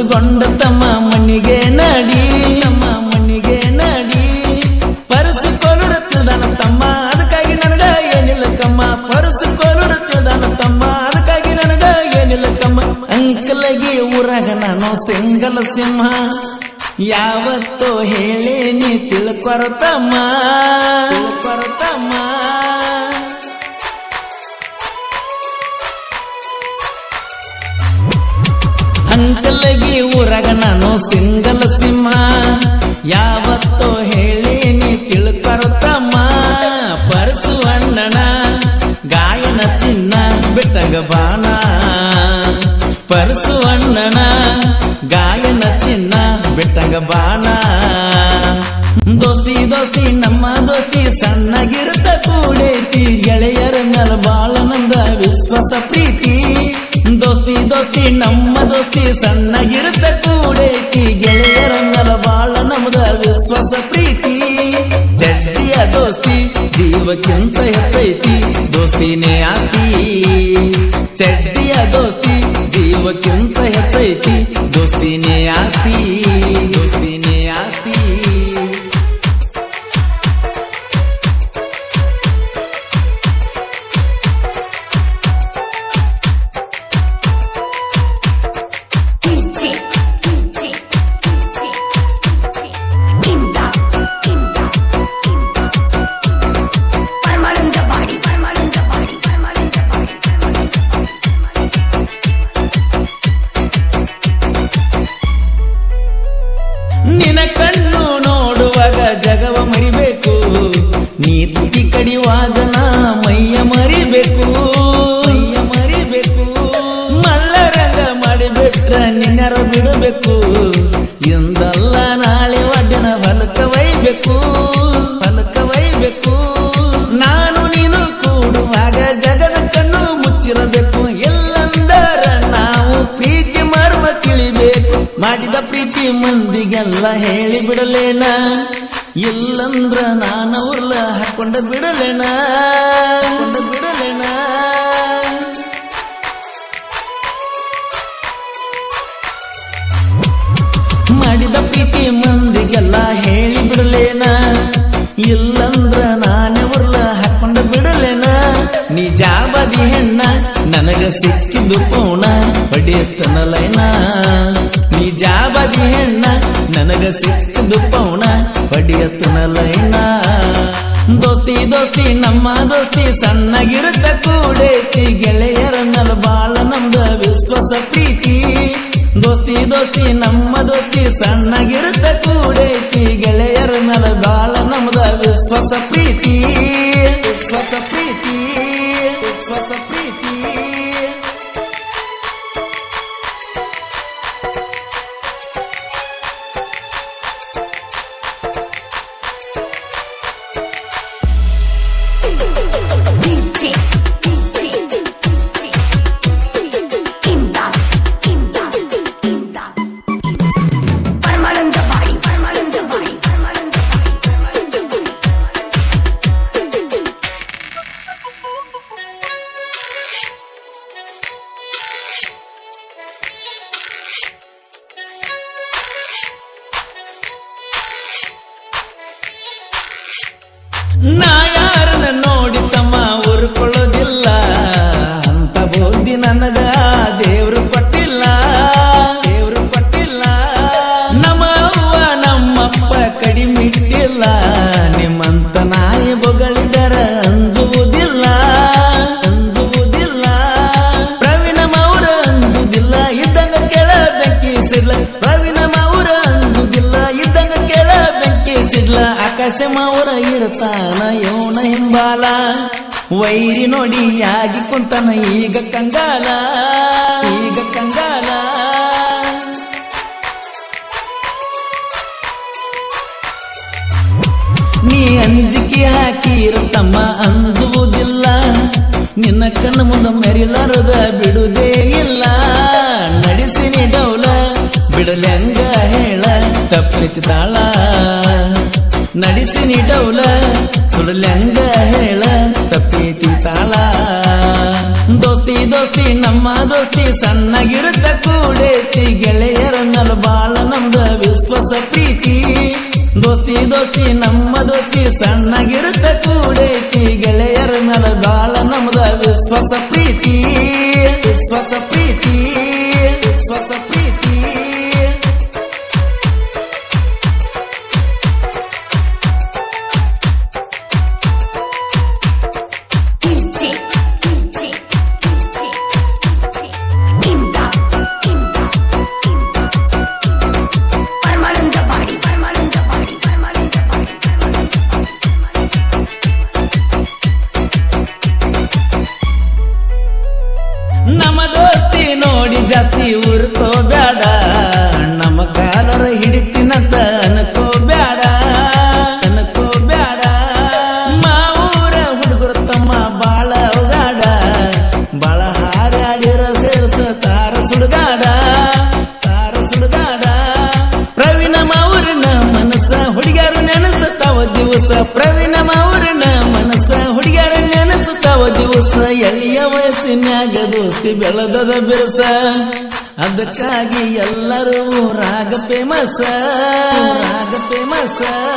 ಪುರುಷಗೊಂಡ ತಮ್ಮ ಮಣ್ಣಿಗೆ ನಡಿ ತಮ್ಮ ಮಣ್ಣಿಗೆ ನಡಿ ಪರಸು ಕೊಲುರ ತಿಳ್ದಾನ ತಮ್ಮ ಅದಕ್ಕಾಗಿ ನನಗ ಏನಿಲ್ಲ ಕಮ್ಮ ಪರಸು ಕೊಲುರ ತಿಳ್ದಾನ ತಮ್ಮ ಅದಕ್ಕಾಗಿ ನನಗ ಏನಿಲ್ಲ ಕಮ್ಮ ಅಂಕಲಗಿ ಊರಾಗ ನಾನು ಸಿಂಗಲ ಸಿಂಹ ಯಾವತ್ತೋ ಹೇಳೇನಿ ತಿಳ್ಕೊರತಮ್ಮ ತಿಳ್ಕೊರತಮ್ಮ ಅಂಕಲಗಿ ಊರಾಗ ನಾನು ಸಿಂಗಲ್ ಸಿಂಹ ಯಾವತ್ತೋ ಹೇಳೀನಿ ತಿಳ್ಕೊರತಮ್ಮ ಪರಸು ಅಣ್ಣನ ಗಾಯನ ಚಿನ್ನ ಬಿಟ್ಟಂಗ ಬಾಣ ಪರಸು ಅಣ್ಣನ ಗಾಯನ ಚಿನ್ನ ಬಿಟ್ಟಂಗ ಬಾಣ ದೋಸ್ತಿ ದೋಸ್ತಿ ನಮ್ಮ ದೋಸ್ತಿ ಸಣ್ಣಗಿರುತ್ತ ಕೂಡೈತಿ ಗೆಳೆಯರ ಮೇಲೆ ಬಾಳ ನಂದ ವಿಶ್ವಾಸ ಪ್ರೀತಿ ದೋಸ್ತಿ ದೋಸ್ತಿ ನಮ್ಮ ದೋಸ್ತಿ ಸಣ್ಣಗಿರುತ್ತ ಕೂಡೈತಿ ಗೆಳೆಯರ ಮೇಲೆ ಬಾಳ ನಮ್ದ ವಿಶ್ವಾಸ ಪ್ರೀತಿ ಚಡ್ಡಿಯ ದೋಸ್ತಿ ಜೀವಕ್ಕಿಂತ ಹೆಚ್ಚೈತಿ ದೋಸ್ತಿನೇ ಆಸ್ತಿ ಚಡ್ಡಿಯ ದೋಸ್ತಿ ಜೀವಕ್ಕಿಂತ ಹೆಚ್ಚೈತಿ ದೋಸ್ತಿನೇ ಆಸ್ತಿ ದೋಸ್ತಿನೇ ಆಸ್ತಿ DJ, DJ, DJ, Kinda, Kinda, Kinda. Permanent body, permanent body, permanent body, permanent body. ನಿನ ಕಣ್ಣು ನೋಡುವಾಗ ಜಗವ ಮರಿಬೇಕು ನೀತಿ ಕಡಿಯುವಾಗ ನಾ ಮೈಯ ಮರಿಬೇಕು ಮೈಯ ಮರಿಬೇಕು ಮಳ್ಳರಂಗ ಮಾಡಿಬಿಟ್ರ ನಿನ್ನರ ಬಿಡಬೇಕು ಎಂದಲ್ಲ ನಾಳೆ ಒಡ್ಡಿನ ಹೊಲಕ ಒಯ್ಬೇಕು ಹೊಲಕ ಒಯ್ಬೇಕು ನಾನು ನೀನು ಕೂಡುವಾಗ ಜಗದ ಕಣ್ಣು ಮುಚ್ಚಿರಬೇಕು ಎಲ್ಲಂದರ ನಾವು ಪ್ರೀತಿ ಮರ್ಮ ತಿಳಿಬೇಕು ಮಾಡಿದ ಪ್ರೀತಿ ಮಂದಿಗೆಲ್ಲ ಹೇಳಿ ಬಿಡಲೇನ ಇಲ್ಲಂದ್ರ ನಾನು ಉರ್ಲ ಹಾಕೊಂಡ ಬಿಡಲೇನ ಹಾಕೊಂಡ ಬಿಡಲೇನ ಮಾಡಿದ ಪ್ರೀತಿ ಮಂದಿಗೆಲ್ಲ ಹೇಳಿ ಬಿಡಲೇನ ಇಲ್ಲಂದ್ರ ನಾನೇ ಉರ್ಲ ಹಾಕೊಂಡ ಬಿಡಲೇನ ನಿಜಾಬದಿ ಹೆಣ್ಣ ನನಗ ಸಿಕ್ಕಿದ್ದು ಪೌಣ ಹೊಡೆಯತ್ತನಲೈನ ನಿಜಾಬದಿ ಹೆಣ್ಣ ನನಗ ಸಿಕ್ಕಿದ್ದು ಪೌಣ ಹೊಡೆಯತ್ತನಲೈನ ದೋಸ್ತಿ ದೋಸ್ತಿ ನಮ್ಮ ದೋಸ್ತಿ ಸಣ್ಣಗಿರುತ್ತ ಕೂಡೈತಿ ಗೆಳೆಯರ ಮೇಲೆ ಬಾಳ ನಮ್ದ ವಿಶ್ವಾಸ ಪ್ರೀತಿ ದೋಸ್ತಿ ದೋಸ್ತಿ ನಮ್ಮ ದೋಸ್ತಿ ಸಣ್ಣಗಿರುತ್ತ ಕೂಡೈತಿ ಗೆಳೆಯರ ಮೇಲೆ ಬಾಳ ನಮ್ದ ವಿಶ್ವಾಸ ಪ್ರೀತಿ ವಿಶ್ವಾಸ ಪ್ರೀತಿ ವಿಶ್ವಾಸ ಪ್ರೀತಿ DJ, DJ, DJ, Kinda, Kinda, Kinda. Permanent body, permanent body, permanent body, permanent body. ನಾ ಯಾರನ್ನ ನೋಡಿ ತಮ್ಮ ಉರ್ಕೊಳ್ಳೋದಿಲ್ಲ ಅಂತ ಬುದ್ಧಿ ನನಗ ದೇವ್ರು ಕೊಟ್ಟಿಲ್ಲ ದೇವ್ರು ಕೊಟ್ಟಿಲ್ಲ ನಮ್ಮ ಅವ್ವ ನಮ್ಮಪ್ಪ ಕಡಿಮಿಟ್ಟಿಲ್ಲ ನಿಮ್ಮಂತ ನಾಯಿ ಬೊಗಳಿದರ ಅಂಜುವುದಿಲ್ಲ ಅಂಜುವುದಿಲ್ಲ ಪ್ರವೀಣ ಮೌರ ಅಂಜುವುದಿಲ್ಲ ಇದ್ದಂಗ ಕೆಳ ಬೆಂಕಿಸಿಲ್ಲ ಪ್ರವೀಣ ಮೌರ ಅಂಜುವುದಿಲ್ಲ ಇದ್ದಂಗ ಕೆಳ ಬೆಂಕಿಸಿಡ್ಲ ಆಕಾಶ ಮೌರ ಇರ್ತಾನ ಯೋನ ಹಿಂಬಾಲ ವೈರಿ ನೋಡಿ ಆಗಿ ಕುಂತನ ಈಗ ಕಂಗಾಲ ಈಗ ಕಂಗಾಲ ನೀ ಅಂಜಿಕೆ ಹಾಕಿರ ತಮ್ಮ ಅಂಜುವುದಿಲ್ಲ ನಿನ್ನ ಕಣ್ಣ ಮುಂದ ಮೆರಿಲಾರದ ಬಿಡುವುದೇ ಇಲ್ಲ ನಡೆಸಿ ನೀ ಡೌಲ ಬಿಡಲೆಂಗ ಹೇಳ ತಪ್ಪಿತಿ ತಾಳ ನಡೆಸಿ ನೀ ಡೌಲ ಸುಡಲೆಂಗ ಹೇಳ ತಪ್ಪಿತಿ ತಾಳ ದೋಸ್ತಿ ದೋಸ್ತಿ ನಮ್ಮ ದೋಸ್ತಿ ಸಣ್ಣಗಿರುತ್ತ ಕೂಡೈತಿ ಗೆಳೆಯರನ್ನ ದೋಸ್ತಿ ನಮ್ಮ ದೋಸ್ತಿ ಸಣ್ಣಗಿರುತ್ತ ಕೂಡೈತಿ ಗೆಳೆಯರ ಮೇಲೆ ಬಾಳ ನಮ್ದ ವಿಶ್ವಾಸ ಪ್ರೀತಿ ವಿಶ್ವಾಸ ಪ್ರೀತಿ ವಿಶ್ವಾಸ ಪ್ರೀತಿ DJ, DJ, DJ, Imda, Imda, Imda. Paramanandapadi, Paramanandapadi, Paramanandapadi, Paramanandapadi. ನಮ್ಮ ದೋಸ್ತಿ ನೋಡಿ ಜಾಸ್ತಿ ಉರ್ಕೋಬ್ಯಾಡ ನಮ್ಮ ಕಾಲರ ಹಿಡಿತಿನಂತ ಅನ್ಕೋಬ್ಯಾಡ ಅನ್ಕೋಬ್ಯಾಡ ಮಾವೂರ ಹುಡುಗರು ತಮ್ಮ ಬಾಳ ಉಗಾಡ ಬಾಳ ಹಾರಾಡಿರ ಸೇರ್ಸ ತಾರ ಸುಡುಗಾಡ ತಾರ ಸುಡುಗಾಡ ಪ್ರವೀಣ ಮಾವೂರಿನ ಮನಸ್ಸ ಹುಡುಗ್ಯಾರು ನೆನಸುತ್ತಾವ ದಿವಸ ಪ್ರವೀಣ ಮಾವೂರಿನ ಮನಸ್ಸ ಹುಡುಗ್ಯಾರ ನೆನಸುತ್ತಾವ ದಿವಸ ಎಲ್ಲಿಯ ವಯಸ್ಸಿನ್ಯಾಗ ದೋಸ್ತಿ ಬೆಳೆದದ ಬಿರುಸ ಅದಕ್ಕಾಗಿ ಎಲ್ಲರೂ ರಾಗ ಫೇಮಸ್ ರಾಗ ಫೇಮಸ್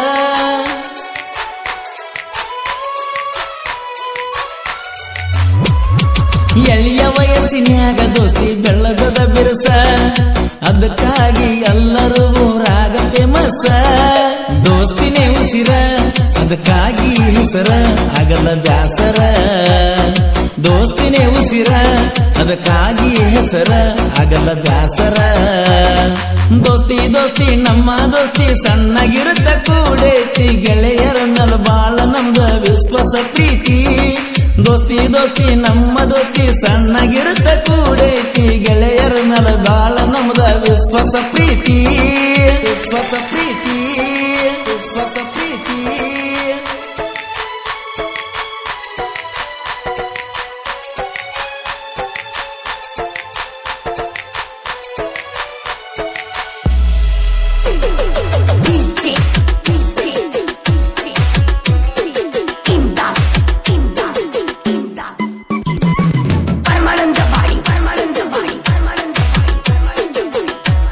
ಎಳೆಯ ವಯಸ್ಸಿನ್ಯಾಗ ದೋಸ್ತಿ ಬೆಳ್ಳಗದ ಬಿರುಸ ಅದಕ್ಕಾಗಿ ಎಲ್ಲರೂ ರಾಗ ಫೇಮಸ್ ದೋಸ್ತಿನೇ ಉಸಿರ ಅದಕ್ಕಾಗಿ ಹೆಸರ ಆಗಲ್ಲ ಬ್ಯಾಸರ ದೋಸ್ತಿನೇ ಉಸಿರ ಅದಕ್ಕಾಗಿ ಹೆಸರ ಆಗಲ್ಲ ಬ್ಯಾಸರ ದೋಸ್ತಿ ದೋಸ್ತಿ ನಮ್ಮ ದೋಸ್ತಿ ಸಣ್ಣಗಿರುತ್ತ ಕೂಡೈತಿ ಗೆಳೆಯರ ಮೇಲೆ ಬಾಳ ನಮ್ದ ವಿಶ್ವಾಸ ಪ್ರೀತಿ ದೋಸ್ತಿ ದೋಸ್ತಿ ನಮ್ಮ ದೋಸ್ತಿ ಸಣ್ಣಗಿರುತ್ತ ಕೂಡೈತಿ ಗೆಳೆಯರ ಮೇಲೆ ಬಾಳ ನಮ್ದ ವಿಶ್ವಾಸ ಪ್ರೀತಿ ವಿಶ್ವಾಸ ಪ್ರೀತಿ ವಿಶ್ವಾಸ ಪ್ರೀತಿ DJ, DJ, DJ, Imda, Imda, Imda. Paramanandapadi, Paramanandapadi, Paramanandapadi, Paramanandapadi.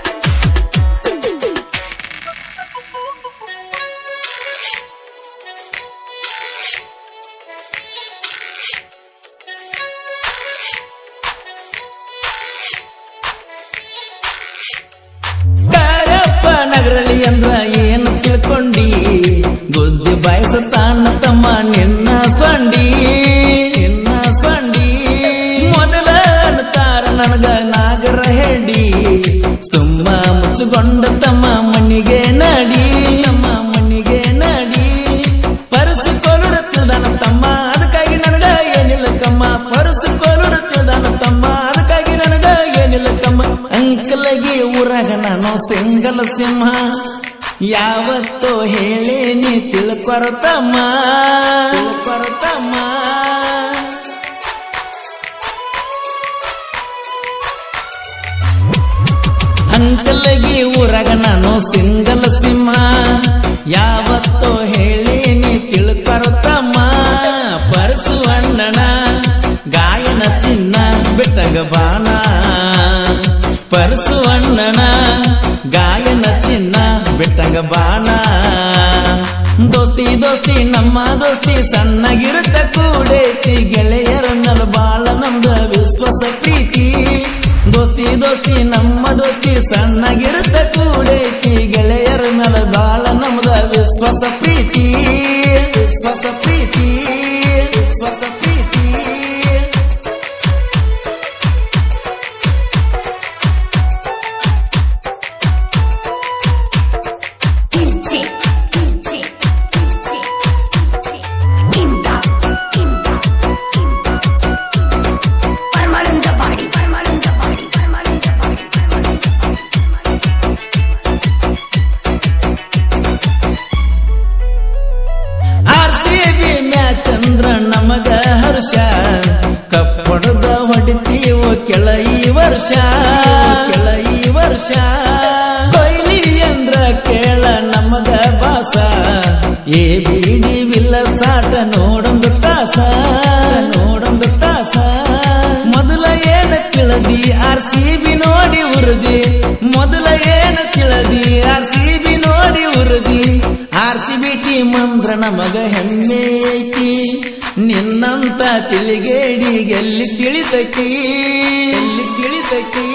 ಕಾರಪ್ಪ ನಗರಲಿ ಅಂದ್ರ ಏನು ತಿಳ್ಕೊಂಡಿ ಗುದ್ದಿ ಬಾಯಿಸ್ತಾನ ತಮ್ಮ ನಿನ್ನ ಸೊಂಡಿ ನಿನ್ನ ಸೊಂಡಿ ಮೊದಲ ತಾರ ನನಗ ನಾಗರ ಹೆಡಿ ಸುಮ್ಮ ಮುಚ್ಚುಕೊಂಡ ತಮ್ಮ ಮಣ್ಣಿಗೆ ನಡಿ ನಮ್ಮ ಮಣ್ಣಿಗೆ ನಡಿ ಪರಸಿಕೊಳ್ಳುರ ತಿಳ್ದಾನ ತಮ್ಮ ಅದಕ್ಕಾಗಿ ನನಗ ಏನಿಲ್ಲ ಕಮ್ಮ ಪರಸಿಕೊಳ್ಳುರ ತಿಳ್ದಾನ ತಮ್ಮ ಅದಕ್ಕಾಗಿ ನನಗ ಏನಿಲ್ಲ ಕಮ್ಮ ಅಂಕಲಗಿ ಊರಾಗ ನಾನು ಸಿಂಗಲ ಸಿಂಹ ಯಾವತ್ತೋ ಹೇಳಿ ನೀ ತಿಳ್ಕೊರತಮ್ಮ ತಿಳ್ಕೊರತಮ್ಮ ಅಂಕಲಗಿ ಊರಾಗ ನಾನು ಸಿಂಗಲ್ ಸಿಂಹ ಯಾವತ್ತೋ ಹೇಳಿ ನೀ ತಿಳ್ಕೊರತಮ್ಮ ಪರಸು ಅಣ್ಣನ ಗಾಯನ ಚಿನ್ನ ಬಿಟ್ಟಂಗ ಬಾಣ ಪರಸು ಅಣ್ಣನ ಗಾಯನ ಚಿನ್ನ ಬಿಟ್ಟಂಗ ಬಾಣ ದೋಸ್ತಿ ದೋಸ್ತಿ ನಮ್ಮ ದೋಸ್ತಿ ಸಣ್ಣಗಿರುತ್ತ ಕೂಡೈತಿ ಗೆಳೆಯರ ಮೇಲೆ ಬಾಳ ನಮ್ದ ವಿಶ್ವಾಸ ಪ್ರೀತಿ ದೋಸ್ತಿ ದೋಸ್ತಿ ನಮ್ಮ ದೋಸ್ತಿ ಸಣ್ಣಗಿರುತ್ತ ಕೂಡೈತಿ ಗೆಳೆಯರ ಮೇಲೆ ಬಾಳ ನಮ್ದ ವಿಶ್ವಾಸ ಪ್ರೀತಿ ವಿಶ್ವಾಸ ಪ್ರೀತಿ ವಿಶ್ವಾಸ ಪ್ರೀತಿ DJ, DJ, DJ, Imda, Imda, Imda. Paramanandapadi, Paramanandapadi, Paramanandapadi, Paramanandapadi. ಆರ್ ಸಿ ಬಿ ಮ್ಯಾಚ್ ಅಂದ್ರ ನಮಗ ಹರ್ಷ ಕಪ್ಪಡದ ಹೊಡಿತೀವೋ ಕೆಳ ಈ ವರ್ಷ ಕೆಳ ಈ ವರ್ಷ ಕೊಯ್ಲಿ ಅಂದ್ರ ಕೇಳ ನಮಗ ಬಾಸ ಏ ಬಿಡಿ ವಿಲ್ಲ ಸಾಟ ನೋಡೊಂದು ತಾಸ ನೋಡೊಂದು ತಾಸ ಮೊದಲ ಏನ ತಿಳದಿ ಆರ್ ಸಿ ಬಿ ನೋಡಿ ಉರ್ದಿ ಮೊದಲ ಏನ ತಿಳದಿ ಆರ್ ಸಿ ಬಿ ನೋಡಿ ಉರ್ದಿ ಆರ್ ಸಿ ಪ್ರೀತಿ ಮಂದ್ರ ನಮಗ ಹೆಮ್ಮೆ ಐತಿ ನಿನ್ನಂತ ತಿಳಿಗೇಡಿಗೆ ಎಲ್ಲಿ ತಿಳಿತೈತಿ ಎಲ್ಲಿ ತಿಳಿತೈತಿ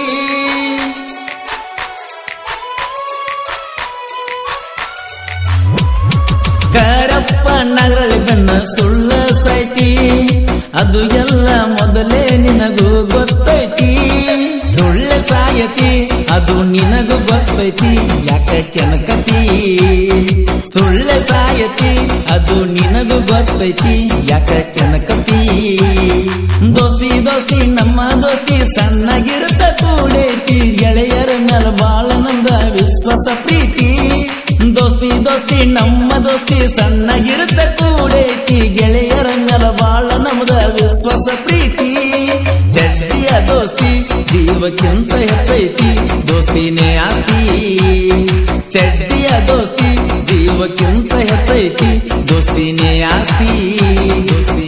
ಕರಪ್ಪ ನಗರಳಿ ಬೆನ್ನ ಸುಳ್ಳ ಸೈತಿ ಅದು ಎಲ್ಲ ಮೊದಲೇ ನಿನಗೂ ಗೊತ್ತೈತಿ ಸುಳ್ಳ ಸಾಯತಿ ಅದು ನಿನಗೂ ಗೊತ್ತೈತಿ ಯಾಕ ಕೆನಕತಿ ಸುಳ್ಳ ಸಾಯತಿ ಅದು ನಿನಗೂ ಗೊತ್ತೈತಿ ಯಾಕ ಕೆನಕತಿ ದೋಸ್ತಿ ದೋಸ್ತಿ ನಮ್ಮ ದೋಸ್ತಿ ಸಣ್ಣಗಿರುತ್ತ ಕೂಡೈತಿ ಗೆಳೆಯರ ಮೇಲೆ ಬಾಳ ನಮ್ದ ವಿಶ್ವಾಸ ಪ್ರೀತಿ ದೋಸ್ತಿ ದೋಸ್ತಿ ನಮ್ಮ ದೋಸ್ತಿ ಸಣ್ಣಗಿರುತ್ತ ಕೂಡೈತಿ ಗೆಳೆಯರ ಮೇಲೆ ಬಾಳ ನಮ್ದ ವಿಶ್ವಾಸ ಪ್ರೀತಿ ಚಡ್ಡಿಯ ದೋಸ್ತಿ ಜೀವಕ್ಕಿಂತ ಹೆಚ್ಚೈತಿ ದೋಸ್ತಿನೇ ಆಸ್ತಿ ಚಡ್ಡಿಯ ದೋಸ್ತಿ ಜೀವಕ್ಕಿಂತ ಹೆಚ್ಚೈತಿ ದೋಸ್ತಿನೇ ಆಸ್ತಿ ದೋಸ್ತಿ